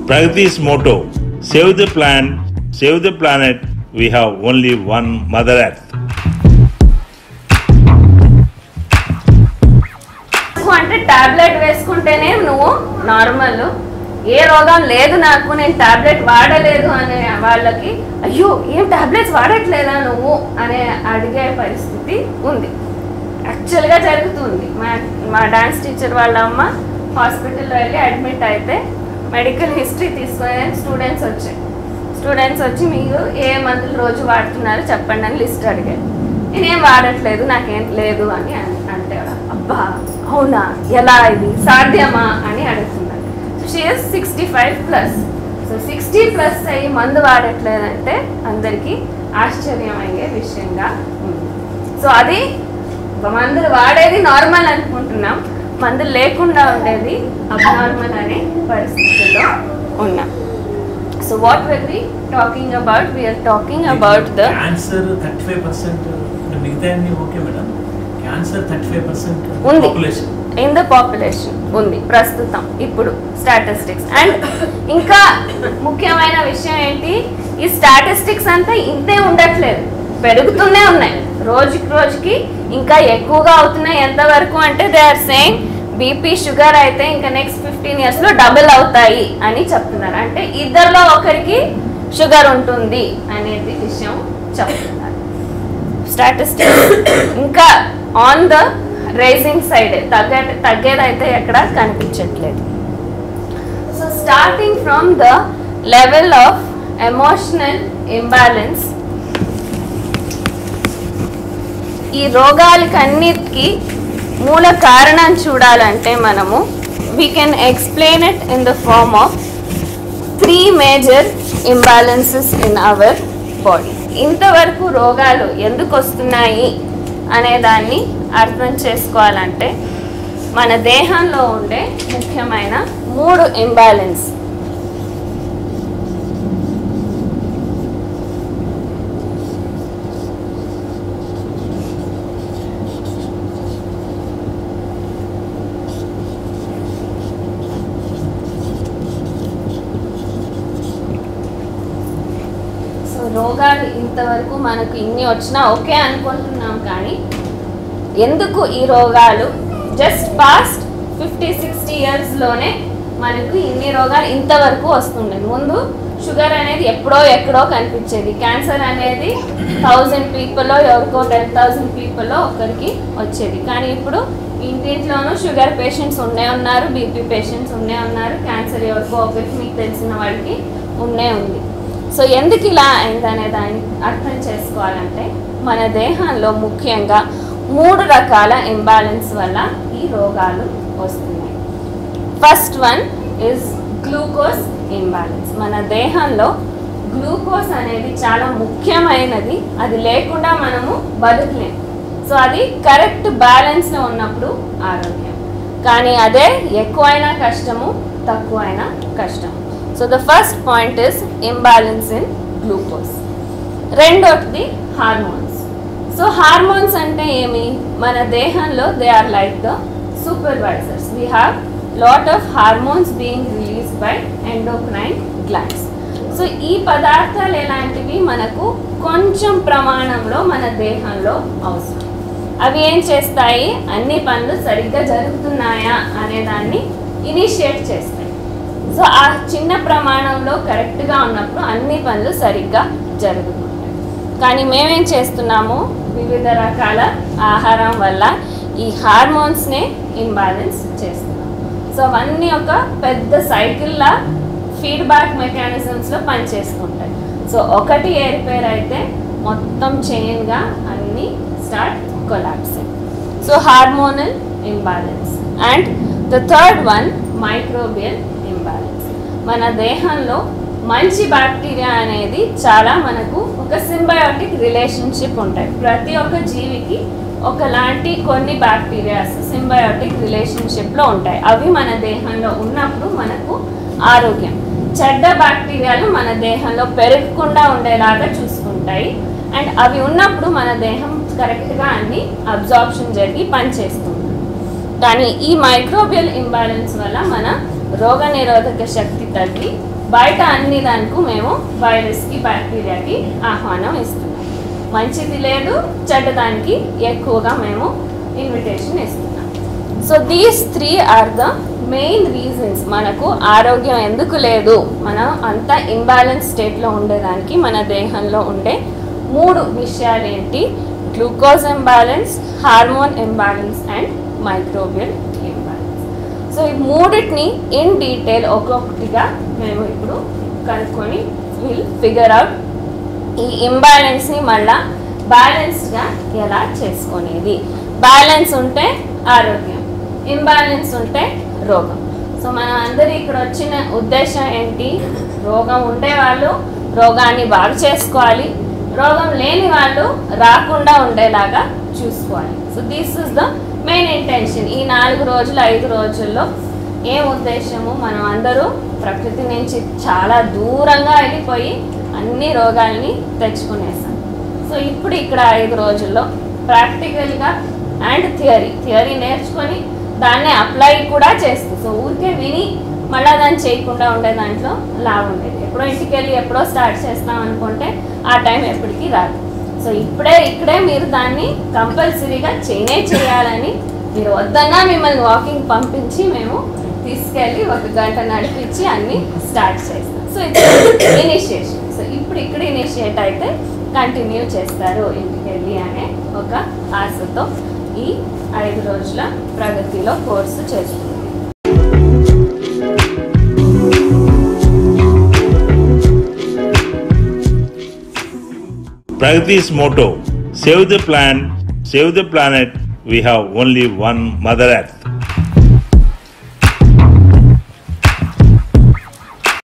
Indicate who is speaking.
Speaker 1: Pragati's motto Save the plant, save the planet, we have only one Mother Earth.
Speaker 2: నాకు అంటే tablet వేసుకుంటేనే నువ్వు normal ఏ రోగం లేదు నాకు నేను టాబ్లెట్ వాడలేదు అనే వాళ్ళకి అయ్యో ఏం టాబ్లెట్స్ వాడట్లేదా నువ్వు అనే అడిగే పరిస్థితి ఉంది యాక్చువల్గా జరుగుతుంది మా మా డాన్స్ టీచర్ వాళ్ళ అమ్మ హాస్పిటల్లో వెళ్ళి అడ్మిట్ అయితే మెడికల్ హిస్టరీ తీసుకొని స్టూడెంట్స్ వచ్చాయి స్టూడెంట్స్ వచ్చి మీకు ఏ మందులు రోజు వాడుతున్నారు చెప్పండి అని లిస్ట్ అడిగారు నేనేం వాడట్లేదు నాకేం లేదు అని అన్- అంటే అబ్బా అవునా ఎలా ఇది సాధ్యమా అని అడుగుతున్నారు she is sixty five plus so sixty plus అయ్యి మందు వాడట్లేదంటే అందరికీ ఆశ్చర్యమయ్యే విషయంగా ఉంది సో అది మందులు వాడేది నార్మల్ అనుకుంటున్నాం మందులు లేకుండా ఉండేది అబ్నార్మల్ అనే పరిస్థితుల్లో ఉన్నాం so what will be talking about we are talking about the
Speaker 3: cancer thirty five percent మిగతా అన్ని okay madam cancer thirty five percent
Speaker 2: ఉంది.
Speaker 3: పాపులేషన్
Speaker 2: ఇన్ ద పాపులేషన్ ఉంది ప్రస్తుతం ఇప్పుడు స్టాటిస్టిక్స్ అండ్ ఇంకా ముఖ్యమైన విషయం ఏంటి ఈ స్టాటిస్టిక్స్ అంతా ఇంతే ఉండట్లేదు పెరుగుతూనే ఉన్నాయి రోజుకి రోజుకి ఇంకా ఎక్కువగా అవుతున్నాయి ఎంతవరకు అంటే they are saying BP sugar అయితే ఇంకా నెక్స్ట్ ఫిఫ్టీన్ ఇయర్స్లో డబుల్ అవుతాయి అని చెప్తున్నారు అంటే ఇద్దరిలో ఒకరికి షుగర్ ఉంటుంది అనేది విషయం చెప్తున్నారు స్టాటిస్టిక్స్ ఇంకా ఆన్ ద రైజింగ్ సైడ్ తగ్గే తగ్గేదైతే ఎక్కడ కనిపించట్లేదు so starting from the level of emotional imbalance ఈ రోగాలకన్నిటికీ మూల కారణం చూడాలంటే మనము we can explain it in the form of three major imbalances in our body ఇంతవరకు రోగాలు ఎందుకు వస్తున్నాయి అనే దాన్ని అర్థం చేసుకోవాలంటే మన దేహంలో ఉండే ముఖ్యమైన మూడు ఇంబ్యాలెన్స్ సో రోగాలు ఇంతవరకు మనకు ఇన్ని వచ్చినా ఓకే అనుకుంటున్నాం కానీ ఎందుకు ఈ రోగాలు జస్ట్ పాస్ట్ ఫిఫ్టీ సిక్స్టీ ఇయర్స్లోనే మనకు ఇన్ని రోగాలు ఇంతవరకు వస్తుండేది ముందు షుగర్ అనేది ఎప్పుడో ఎక్కడో కనిపించేది క్యాన్సర్ అనేది థౌజండ్ పీపుల్లో ఎవరికో టెన్ థౌజండ్ పీపుల్లో ఒకరికి వచ్చేది కానీ ఇప్పుడు ఇంటింట్లోనూ షుగర్ పేషెంట్స్ ఉండే ఉన్నారు బీపీ పేషెంట్స్ ఉండే ఉన్నారు క్యాన్సర్ ఎవరికో ఒకరికి మీకు తెలిసిన వాళ్ళకి ఉండే ఉంది సో ఎందుకు ఇలా అయిందనే దాన్ని అర్థం చేసుకోవాలంటే మన దేహంలో ముఖ్యంగా మూడు రకాల ఇంబ్యాలెన్స్ వల్ల ఈ రోగాలు వస్తున్నాయి first one is glucose imbalance మన దేహంలో గ్లూకోజ్ అనేది చాలా ముఖ్యమైనది అది లేకుండా మనము బతకలేము సో అది కరెక్ట్ బ్యాలెన్స్లో ఉన్నప్పుడు ఆరోగ్యం కానీ అదే ఎక్కువైనా కష్టము తక్కువైనా కష్టము so the first point is imbalance in glucose రెండోటిది హార్మోన్స్ సో హార్మోన్స్ అంటే ఏమి మన దేహంలో they are like the supervisors we have lot of hormones being release by endocrine glands so ఈ పదార్థాలు ఎలాంటివి మనకు కొంచెం ప్రమాణంలో మన దేహంలో అవసరం అవి ఏం చేస్తాయి అన్ని పనులు సరిగ్గా జరుగుతున్నాయా అనే దాన్ని ఇనిషియేట్ చేస్తాయి సో ఆ చిన్న ప్రమాణంలో కరెక్ట్గా ఉన్నప్పుడు అన్ని పనులు సరిగ్గా జరుగుతుంటాయి కానీ మేమేం చేస్తున్నాము వివిధ రకాల ఆహారం వల్ల ఈ హార్మోన్స్నే ఇంబ్యాలెన్స్ చేస్తున్నాం సో అవన్నీ ఒక పెద్ద సైకిల్లా ఫీడ్బ్యాక్ మెకానిజమ్స్లో పనిచేస్తుంటాయి సో ఒకటి ఏరిపేర్ అయితే మొత్తం చైన్గా అన్నీ start collapsing so hormonal imbalance and the third one microbial imbalance మన దేహంలో మంచి బ్యాక్టీరియా అనేది చాలా మనకు ఒక సింబయోటిక్ రిలేషన్షిప్ ఉంటాయి ప్రతి ఒక్క జీవికి ఒకలాంటి కొన్ని బ్యాక్టీరియాస్ సింబయోటిక్ రిలేషన్షిప్లో ఉంటాయి అవి మన దేహంలో ఉన్నప్పుడు మనకు ఆరోగ్యం చెడ్డ బ్యాక్టీరియాలు మన దేహంలో పెరగకుండా ఉండేలాగా చూసుకుంటాయి అండ్ అవి ఉన్నప్పుడు మన దేహం కరెక్ట్గా అన్ని అబ్జార్ప్షన్ జరిగి పనిచేస్తుంది కానీ ఈ మైక్రోబియల్ ఇంబ్యాలెన్స్ వల్ల మన రోగ నిరోధక శక్తి తగ్గి బయట అన్ని దానికి మేము వైరస్కి బ్యాక్టీరియాకి ఆహ్వానం ఇస్తున్నాం మంచిది లేదు చెడ్డదానికి ఎక్కువగా మేము ఇన్విటేషన్ ఇస్తున్నాం so these three are the main reasons మనకు ఆరోగ్యం ఎందుకు లేదు మనం అంత ఇంబ్యాలెన్స్ స్టేట్లో ఉండేదానికి మన దేహంలో ఉండే మూడు విషయాలు ఏంటి glucose imbalance hormone imbalance and microbial imbalance so ఈ మూడింటిని ఇన్ డీటెయిల్ ఒక్కొక్కటిగా మేము ఇప్పుడు కనుక్కొని విల్ ఫిగర్ అవుట్ ఈ ఇంబ్యాలెన్స్ని మళ్ళా బ్యాలెన్స్డ్గా ఎలా చేసుకునేది బ్యాలెన్స్ ఉంటే ఆరోగ్యం ఇంబ్యాలెన్స్ ఉంటే రోగం సో మనం అందరి ఇక్కడ వచ్చిన ఉద్దేశం ఏంటి రోగం ఉండే వాళ్ళు రోగాన్ని బాగు చేసుకోవాలి రోగం లేని వాళ్ళు రాకుండా ఉండేలాగా చూసుకోవాలి so this is the main intention ఈ నాలుగు రోజులు ఐదు రోజుల్లో ఏం ఉద్దేశము మనం అందరూ ప్రకృతి నుంచి చాలా దూరంగా వెళ్ళిపోయి అన్ని రోగాల్ని తెచ్చుకునేసాం సో ఇప్పుడు ఇక్కడ ఐదు రోజుల్లో ప్రాక్టికల్గా అండ్ థియరీ థియరీ నేర్చుకొని దాన్ని అప్లై కూడా చేస్తుంది సో ఊరికే విని మళ్ళీ దాన్ని చేయకుండా ఉండే దాంట్లో లాభం ఉండేది ఎప్పుడో ఇంటికి వెళ్ళి ఎప్పుడో స్టార్ట్ చేస్తాం అనుకుంటే ఆ టైం ఎప్పటికీ రాదు సో ఇప్పుడే ఇక్కడే మీరు దాన్ని కంపల్సరీగా చేయనే చేయాలని మీరు వద్దన్నా మిమ్మల్ని వాకింగ్ పంపించి మేము తీసుకెళ్ళి ఒక గంట నడిపించి అన్ని స్టార్ట్ చేస్తాం సో ఇది ఇనిషియేషన్ సో ఇప్పుడు ఇక్కడ ఇనిషియేట్ అయితే కంటిన్యూ చేస్తారు ఇంటికి వెళ్ళి అనే ఒక ఆశతో ఈ ఐదు రోజుల ప్రగతిలో కోర్సు చేస్తుంది
Speaker 1: Pragati's motto Save the plant, save the planet, we have only one Mother Earth.